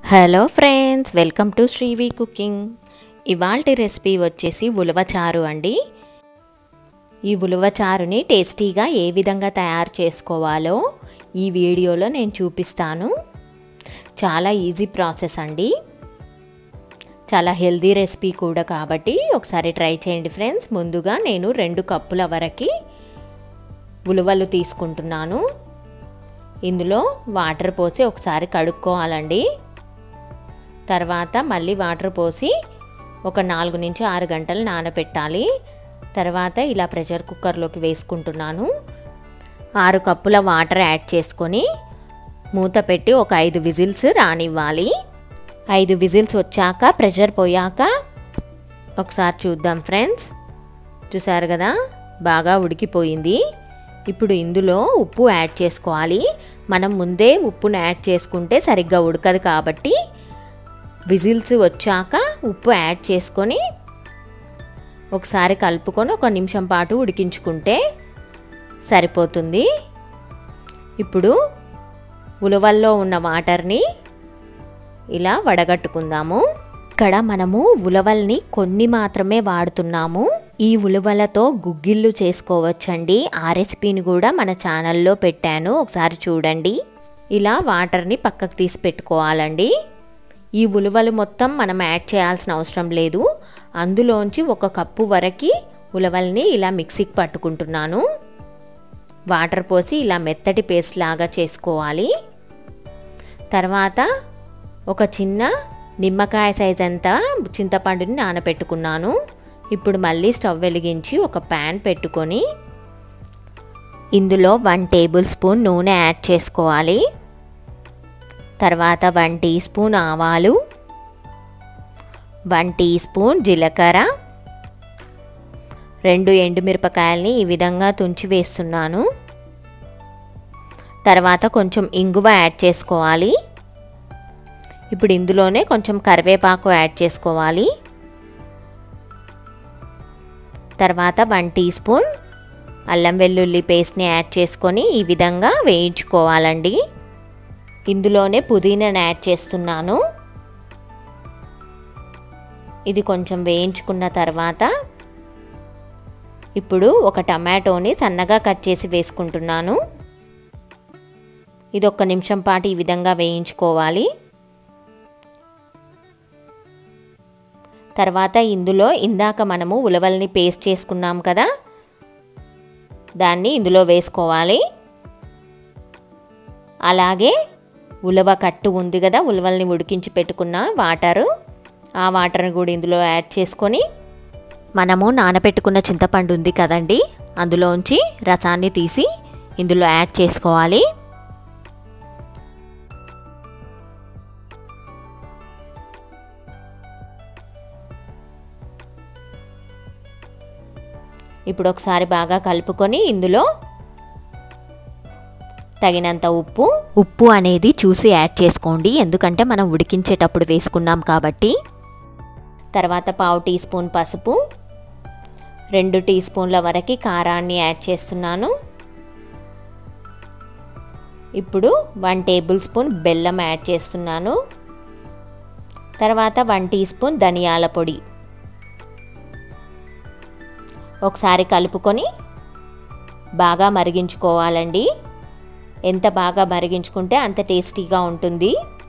hello friends welcome to Srivi cooking ఇవాల్టి recipe వచ్చేసి ఉలవ చారు అండి ఈ ఉలవ చారుని టేస్టీగా ఏ విధంగా తయారు చేసుకోవాలో ఈ వీడియోలో నేను చూపిస్తాను చాలా ఈజీ ప్రాసెస్ అండి చాలా హెల్దీ రెసిపీ కూడా కాబట్టి ఒకసారి ట్రై చేయండి ఫ్రెండ్స్ ముందుగా నేను రెండు కప్పుల వరకు ఉలువలు తీసుకుంటున్నాను ఇందులో వాటర్ పోసి ఒకసారి కడుక్కోవాలండి తర్వాత మళ్ళీ వాటర్ పోసి ఒక నాలుగు నుంచి ఆరు గంటలు నానబెట్టాలి తర్వాత ఇలా ప్రెషర్ కుక్కర్లోకి వేసుకుంటున్నాను ఆరు కప్పుల వాటర్ యాడ్ చేసుకొని మూత పెట్టి ఒక ఐదు విజిల్స్ రానివ్వాలి ఐదు విజిల్స్ వచ్చాక ప్రెషర్ పోయాక ఒకసారి చూద్దాం ఫ్రెండ్స్ చూసారు కదా బాగా ఉడికిపోయింది ఇప్పుడు ఇందులో ఉప్పు యాడ్ చేసుకోవాలి మనం ముందే ఉప్పును యాడ్ చేసుకుంటే సరిగ్గా ఉడకదు కాబట్టి విజిల్స్ వచ్చాక ఉప్పు యాడ్ చేసుకొని ఒకసారి కలుపుకొని ఒక నిమిషం పాటు ఉడికించుకుంటే సరిపోతుంది ఇప్పుడు ఉలవల్లో ఉన్న వాటర్ని ఇలా వడగట్టుకుందాము ఇక్కడ మనము ఉలవల్ని కొన్ని మాత్రమే వాడుతున్నాము ఈ ఉలవలతో గుగ్గిళ్ళు చేసుకోవచ్చండి ఆ రెసిపీని కూడా మన ఛానల్లో పెట్టాను ఒకసారి చూడండి ఇలా వాటర్ని పక్కకు తీసి పెట్టుకోవాలండి ఈ ఉలవలు మొత్తం మనం యాడ్ చేయాల్సిన అవసరం లేదు అందులోంచి ఒక కప్పు వరకు ఉలవల్ని ఇలా మిక్సీకి పట్టుకుంటున్నాను వాటర్ పోసి ఇలా మెత్తటి పేస్ట్ లాగా చేసుకోవాలి తర్వాత ఒక చిన్న నిమ్మకాయ సైజ్ అంతా చింతపండుని నానబెట్టుకున్నాను ఇప్పుడు మళ్ళీ స్టవ్ వెలిగించి ఒక ప్యాన్ పెట్టుకొని ఇందులో వన్ టేబుల్ స్పూన్ నూనె యాడ్ చేసుకోవాలి తర్వాత వన్ టీ స్పూన్ ఆవాలు వన్ టీ స్పూన్ జీలకర్ర రెండు ఎండుమిరపకాయల్ని ఈ విధంగా తుంచి వేస్తున్నాను తర్వాత కొంచెం ఇంగువ యాడ్ చేసుకోవాలి ఇప్పుడు ఇందులోనే కొంచెం కరివేపాకు యాడ్ చేసుకోవాలి తర్వాత వన్ టీ స్పూన్ అల్లం వెల్లుల్లి పేస్ట్ని యాడ్ చేసుకొని ఈ విధంగా వేయించుకోవాలండి ఇందులోనే పుదీనాను యాడ్ చేస్తున్నాను ఇది కొంచెం వేయించుకున్న తర్వాత ఇప్పుడు ఒక టమాటోని సన్నగా కట్ చేసి వేసుకుంటున్నాను ఇది ఒక్క నిమిషం పాటు ఈ విధంగా వేయించుకోవాలి తర్వాత ఇందులో ఇందాక మనము ఉలవల్ని పేస్ట్ చేసుకున్నాం కదా దాన్ని ఇందులో వేసుకోవాలి అలాగే ఉలవ కట్టు ఉంది కదా ఉలవల్ని ఉడికించి పెట్టుకున్న వాటరు ఆ వాటర్ని కూడా ఇందులో యాడ్ చేసుకొని మనము నానబెట్టుకున్న చింతపండు ఉంది కదండి అందులోంచి రసాన్ని తీసి ఇందులో యాడ్ చేసుకోవాలి ఇప్పుడు ఒకసారి బాగా కలుపుకొని ఇందులో తగినంత ఉప్పు ఉప్పు అనేది చూసి యాడ్ చేసుకోండి ఎందుకంటే మనం ఉడికించేటప్పుడు వేసుకున్నాం కాబట్టి తర్వాత పావు టీ స్పూన్ పసుపు రెండు టీ స్పూన్ల వరకు కారాన్ని యాడ్ చేస్తున్నాను ఇప్పుడు వన్ టేబుల్ స్పూన్ బెల్లం యాడ్ చేస్తున్నాను తర్వాత వన్ టీ స్పూన్ ధనియాల పొడి ఒకసారి కలుపుకొని బాగా మరిగించుకోవాలండి ఎంత బాగా మరిగించుకుంటే అంత టేస్టీగా ఉంటుంది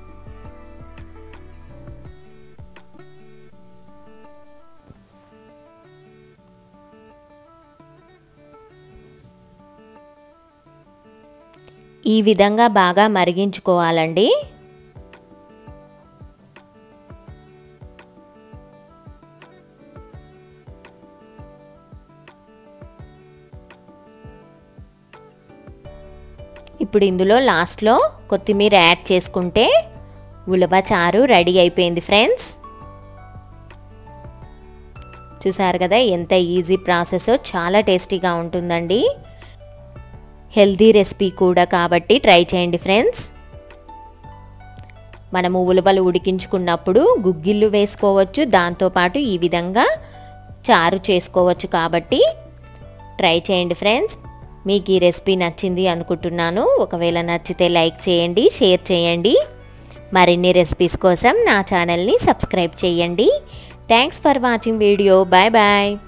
ఈ విధంగా బాగా మరిగించుకోవాలండి ఇప్పుడు ఇందులో లాస్ట్లో కొత్తిమీర యాడ్ చేసుకుంటే ఉలవ చారు రెడీ అయిపోయింది ఫ్రెండ్స్ చూసారు కదా ఎంత ఈజీ ప్రాసెస్ చాలా టేస్టీగా ఉంటుందండి హెల్తీ రెసిపీ కూడా కాబట్టి ట్రై చేయండి ఫ్రెండ్స్ మనము ఉలవలు ఉడికించుకున్నప్పుడు గుగ్గిళ్ళు వేసుకోవచ్చు దాంతోపాటు ఈ విధంగా చారు చేసుకోవచ్చు కాబట్టి ట్రై చేయండి ఫ్రెండ్స్ మీకు ఈ రెసిపీ నచ్చింది అనుకుంటున్నాను ఒకవేళ నచ్చితే లైక్ చేయండి షేర్ చేయండి మరిన్ని రెసిపీస్ కోసం నా ఛానల్ని సబ్స్క్రైబ్ చేయండి thanks for watching video bye bye